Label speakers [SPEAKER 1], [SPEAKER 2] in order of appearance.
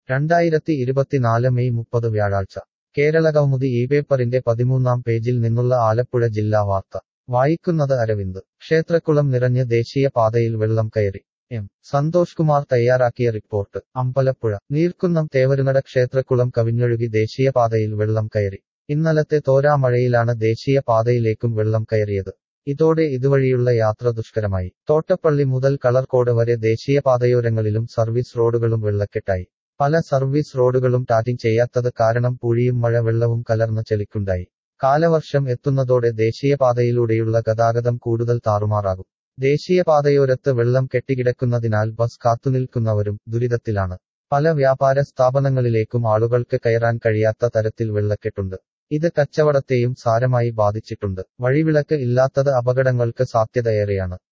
[SPEAKER 1] രണ്ടായിരത്തി ഇരുപത്തിനാല് മെയ് മുപ്പത് വ്യാഴാഴ്ച കേരളകൗമുദി ഈ പേപ്പറിന്റെ പതിമൂന്നാം പേജിൽ നിന്നുള്ള ആലപ്പുഴ ജില്ലാ വാർത്ത വായിക്കുന്നത് അരവിന്ദ് ക്ഷേത്രക്കുളം നിറഞ്ഞ് ദേശീയ പാതയിൽ വെള്ളം കയറി എം സന്തോഷ് കുമാർ തയ്യാറാക്കിയ റിപ്പോർട്ട് അമ്പലപ്പുഴ നീർക്കുന്നം തേവരുനട ക്ഷേത്രക്കുളം കവിഞ്ഞൊഴുകി ദേശീയപാതയിൽ വെള്ളം കയറി ഇന്നലത്തെ തോരാമഴയിലാണ് ദേശീയ പാതയിലേക്കും വെള്ളം കയറിയത് ഇതോടെ ഇതുവഴിയുള്ള യാത്ര ദുഷ്കരമായി തോട്ടപ്പള്ളി മുതൽ കളർക്കോട് വരെ ദേശീയപാതയോരങ്ങളിലും സർവീസ് റോഡുകളും വെള്ളക്കെട്ടായി പല സർവീസ് റോഡുകളും ടാറ്റിംഗ് ചെയ്യാത്തത് കാരണം പുഴിയും മഴ വെള്ളവും കലർന്ന് ചെളിക്കുണ്ടായി കാലവർഷം എത്തുന്നതോടെ ദേശീയപാതയിലൂടെയുള്ള ഗതാഗതം കൂടുതൽ താറുമാറാകും ദേശീയപാതയോരത്ത് വെള്ളം കെട്ടിക്കിടക്കുന്നതിനാൽ ബസ് കാത്തുനിൽക്കുന്നവരും ദുരിതത്തിലാണ് പല വ്യാപാര സ്ഥാപനങ്ങളിലേക്കും ആളുകൾക്ക് കയറാൻ കഴിയാത്ത തരത്തിൽ വെള്ളക്കെട്ടുണ്ട് ഇത് കച്ചവടത്തെയും സാരമായി ബാധിച്ചിട്ടുണ്ട് വഴിവിളക്ക് ഇല്ലാത്തത് അപകടങ്ങൾക്ക് സാധ്യതയേറെയാണ്